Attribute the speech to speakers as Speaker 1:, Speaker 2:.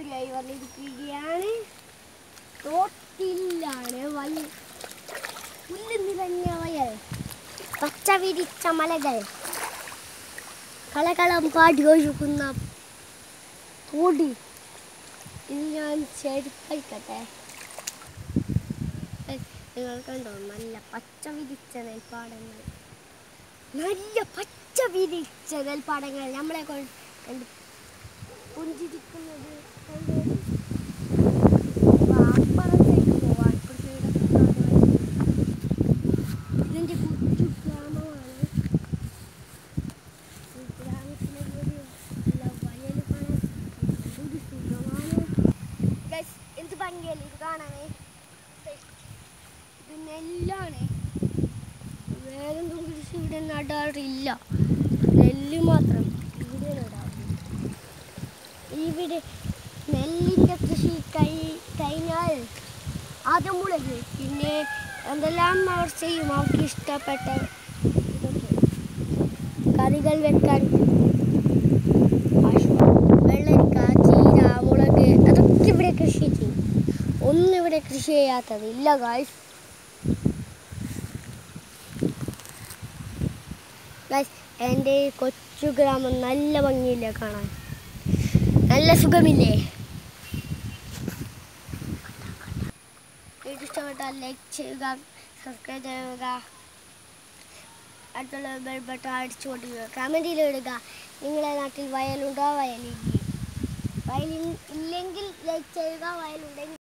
Speaker 1: Video ആയി വന്നിരിക്കുകയാണ് തോട്ടിലാണ് വയൽ പുല്ല് നിറഞ്ഞ വയൽ പച്ച വിരിച്ച മലകൾ കളകളം പാടി ഒഴുകുന്ന തോടി ഇത് ഞാൻ ചെരുപ്പഴിക്കട്ടെ നിങ്ങൾ കണ്ടോ നല്ല പച്ച വിരിച്ച നെൽപ്പാടങ്ങൾ നല്ല പച്ച വിരിച്ച നെൽപ്പാടങ്ങൾ നമ്മളെ കൊണ്ട് കണ്ട് പുഞ്ചിരിക്കുന്നത് കണ്ടോ? വാപ്പറത്തേക്ക് പോവാം. ഇപ്പുറത്തെ വീടൊക്കെ കാണുവാൻ. ഇതിന്റെ കൊച്ചു ഗ്രാമമാണ് ഈ ഗ്രാമത്തിലെ ഒരു നല്ല വയൽ കാണാൻ എന്തൊരു സുഖമാണ് Guys, എന്ത് ഭംഗിയല്ലേ ഇത് കാണാനേ ഇത് നെല്ലാണ് വേറെന്തും കൃഷി ഇവിടെ നടാറില്ല നെല്ല് മാത്രം ഇവിടെ നടാറുണ്ട് ഇവിടെ നെല്ലിൻ്റെ കൃഷി കൈ കഴിഞ്ഞാൽ ആദ്യം മുളക് പിന്നെ എന്തെല്ലാം അവർ ചെയ്യും അവർക്ക് ഇഷ്ടപ്പെട്ട ഇതൊക്കെ കറികൾ വെക്കാൻ പശു, വെള്ളരിക്ക ചീര മുളക് അതൊക്കെ ഇവിടെ കൃഷി ചെയ്യും ഒന്നും ഇവിടെ കൃഷി ചെയ്യാത്തത് ഇല്ല ഗായ്സ് ഗായ്സ് എൻ്റെ ഈ കൊച്ചു ഗ്രാമം നല്ല ഭംഗിയില്ലേ കാണാൻ നല്ല സുഖമില്ലേ വീഡിയോ ഇഷ്ടപ്പെട്ടാൽ ലൈക്ക് ചെയ്യുക സബ്സ്ക്രൈബ് ചെയ്യുക അടുത്തുള്ള ബെൽ ബട്ടൺ അടിച്ചു കൊടുക്കുക കമൻറ്റിൽ ഇടുക നിങ്ങളുടെ നാട്ടിൽ വയലുണ്ടോ വയലില്ലേ വയലിൽ ഇല്ലെങ്കിൽ ലൈക്ക് ചെയ്യുക വയലുണ്ടെങ്കിൽ